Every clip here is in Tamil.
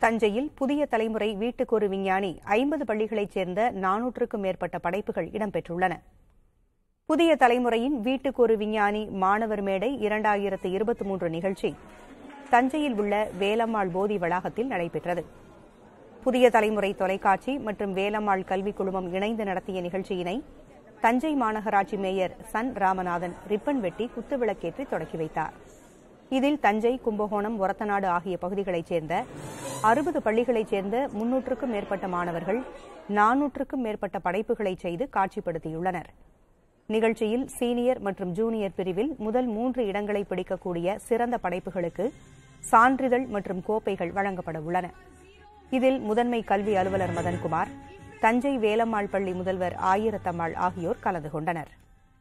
தஞ்சையில் புதிய தலைமுறை வீட்டுக்கொரு விஞ்ஞானி ஐம்பது பள்ளிகளைச் சேர்ந்த நானூற்றுக்கும் மேற்பட்ட படைப்புகள் இடம்பெற்றுள்ளன புதிய தலைமுறையின் வீட்டுக்கொரு விஞ்ஞானி மாணவர் மேடை இரண்டாயிரத்து இருபத்தி மூன்று நிகழ்ச்சி தஞ்சையில் உள்ள வேலம்மாள் போதி வளாகத்தில் நடைபெற்றது புதிய தலைமுறை தொலைக்காட்சி மற்றும் வேலம்மாள் கல்விக் குழுமம் இணைந்து நடத்திய நிகழ்ச்சியினை தஞ்சை மாநகராட்சி மேயர் சன் ராமநாதன் ரிப்பன் வெட்டி குத்துவிளக்கேற்றி தொடக்கி வைத்தார் இதில் தஞ்சை கும்பகோணம் ஒரத்தநாடு ஆகிய பகுதிகளைச் சேர்ந்த அறுபது பள்ளிகளைச் சேர்ந்த முன்னூற்றுக்கும் மேற்பட்ட மாணவர்கள் நானூற்றுக்கும் மேற்பட்ட படைப்புகளை செய்து காட்சிப்படுத்தியுள்ளனர் நிகழ்ச்சியில் சீனியர் மற்றும் ஜூனியர் பிரிவில் முதல் மூன்று இடங்களை பிடிக்கக்கூடிய சிறந்த படைப்புகளுக்கு சான்றிதழ் மற்றும் கோப்பைகள் வழங்கப்பட உள்ளன இதில் முதன்மை கல்வி அலுவலர் மதன்குமார் தஞ்சை வேலம்மாள் பள்ளி முதல்வர் ஆயிரத்தம்மாள் ஆகியோர் கலந்து கொண்டனர்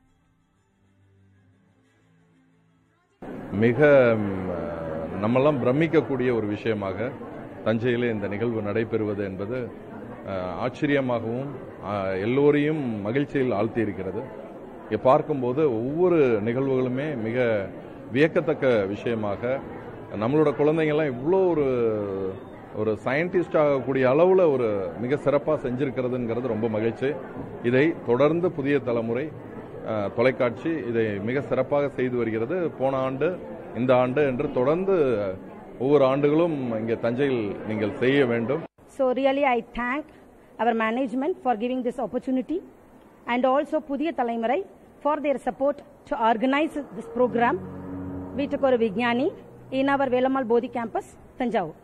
மிக ம், நம்மெல்லாம் பிரமிக்கக்கூடிய ஒரு விஷயமாக தஞ்சையிலே இந்த நிகழ்வு நடைபெறுவது என்பது அஹ், ஆச்சரியமாகவும் அஹ், எல்லோரையும் மகிழ்ச்சியில் ஆழ்த்தி இருக்கிறது இங்கே பார்க்கும்போது ஒவ்வொரு நிகழ்வுகளுமே மிக வியக்கத்தக்க விஷயமாக நம்மளோட குழந்தைங்கள்லாம் இவ்வளோ ஒரு ஒரு சயின்டிஸ்ட் ஆகக்கூடிய அளவில் ஒரு மிக சிறப்பாக செஞ்சிருக்கிறதுங்கிறது ரொம்ப மகிழ்ச்சி இதை தொடர்ந்து புதிய தலைமுறை அஹ், தொலைக்காட்சி இதை மிக சிறப்பாக செய்து வருகிறது போன ஆண்டு இந்த ஆண்டு என்று தொடர்ந்து ஒவ்வொரு ஆண்டுகளும் இங்கே தஞ்சையில் நீங்கள் செய்ய வேண்டும் So really I thank our management for giving this opportunity and also Pudiya Talaimurai for their support to organize this program. We took our Vignani in our Velamal Bodhi campus, Tanjavur.